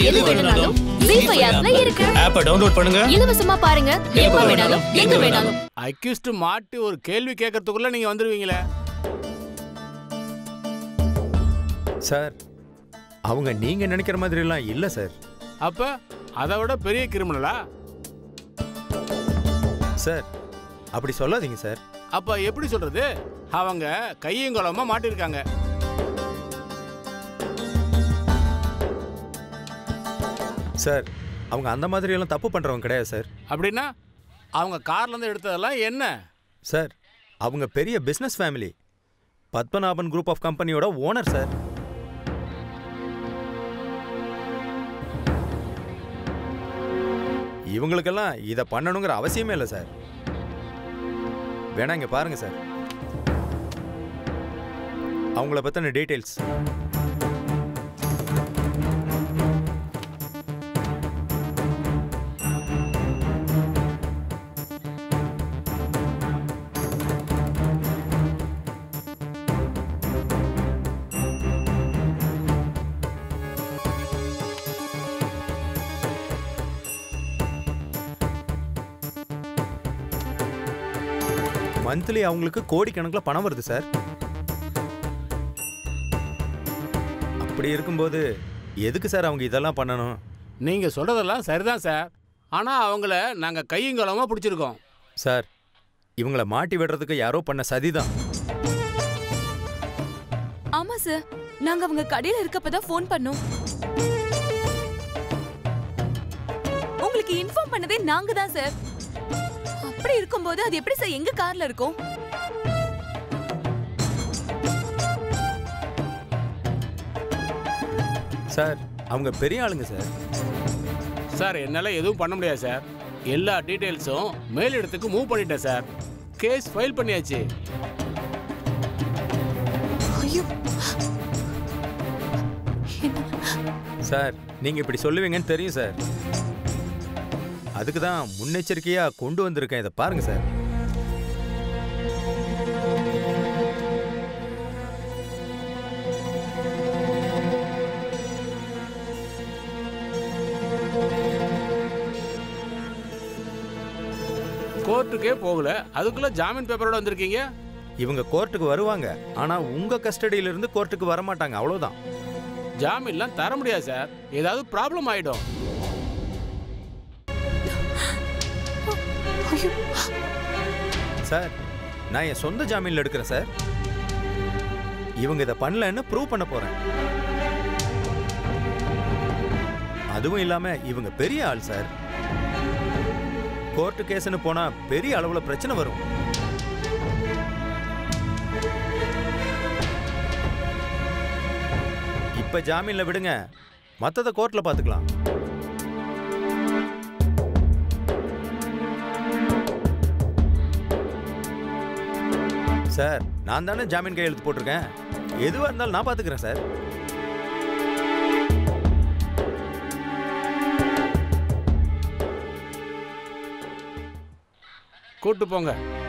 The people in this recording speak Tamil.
எது வேணும்னாலும் ஜீபே ஆப்ல இருக்கு ஆப்பை டவுன்லோட் பண்ணுங்க இலவசமா பாருங்க எப்ப வேணாலும் எங்க வேணாலும் அக்யூஸ்ட் மாட்டி ஒரு கேள்வி கேட்கறதுக்குள்ள நீங்க வந்துருவீங்களே சார் அவங்க நீங்க நினைக்கிற மாதிரிலாம் இல்ல சார் அப்ப அதை விட பெரிய கிரிமினலா சார் அப்படி சொல்லாதீங்க சார் அப்ப எப்படி சொல்றது அவங்க கையும் குளமா மாட்டிருக்காங்க சார் அவங்க அந்த மாதிரி எல்லாம் தப்பு பண்றவங்க கிடையாது சார் அப்படின்னா அவங்க கார்ல இருந்து எடுத்ததெல்லாம் என்ன சார் அவங்க பெரிய business family Padmanabhan group of கம்பெனியோட ஓனர் சார் இவங்களுக்கெல்லாம் இதை பண்ணணுங்கிற அவசியமே இல்லை சார் வேணா இங்க பாருங்க சார் அவங்கள பத்தின டீட்டெயில்ஸ் மந்த்லி அவங்களுக்கு கோடிக்கணக்கில் பணம் வருது சார் அப்படி இருக்கும்போது எதுக்கு சார் அவங்க இதெல்லாம் பண்ணணும் நீங்க சொல்றதெல்லாம் சரிதான் சார் ஆனா அவங்கள நாங்க கையும் குளமா பிடிச்சிருக்கோம் சார் இவங்கள மாட்டி விடுறதுக்கு யாரோ பண்ண சதிதான் ஆமா சார் நாங்க அவங்க கடையில இருக்கப்பதான் ஃபோன் பண்ணோம் உங்களுக்கு இன்ஃபார்ம் பண்ணதே நாங்க தான் சார் அப்படி இருக்கும்போது அது எப்படி சார் எங்க கார்ல இருக்கும் சார் அவங்க பெரிய ஆளுங்க சார் சார் என்னால எதுவும் பண்ண முடியாது சார் எல்லா டீடைல்ஸும் மேலிடத்துக்கு மூவ் பண்ணிட்டேன் சார் கேஸ் ஃபைல் பண்ணியாச்சு ஐயோ சார் நீங்க இப்படி சொல்லுவீங்கன்னு தெரியும் சார் அதுக்கு தான் முன்னெச்சரிக்கையா கொண்டு வந்திருக்கேன் இதை பாருங்க சார் கோர்ட்டுக்கே போகல அதுக்குள்ள ஜாமீன் பேப்பரோட வந்திருக்கீங்க இவங்க கோர்ட்டுக்கு வருவாங்க ஆனா உங்க கஸ்டடியில இருந்து கோர்ட்டுக்கு வர மாட்டாங்க அவ்வளவுதான் ஜாமீன்லாம் தர முடியாது சார் ஏதாவது ப்ராப்ளம் ஆயிடும் சார் நான் என் சொந்த ஜாமீன்ல எடுக்கிறேன் சார் இவங்க இதை பண்ணலன்னு ப்ரூவ் பண்ண போறேன் அதுவும் இல்லாம இவங்க பெரிய ஆள் சார் கோர்ட்டு கேஸ்னு போனா பெரிய அளவுல பிரச்சனை வரும் இப்ப ஜாமீன்ல விடுங்க மத்தத கோர்ட்ல பாத்துக்கலாம் சார் நான் தானே ஜாமீன் கையெழுத்து போட்டிருக்கேன் எதுவாக இருந்தாலும் நான் பார்த்துக்கிறேன் சார் கூட்டு போங்க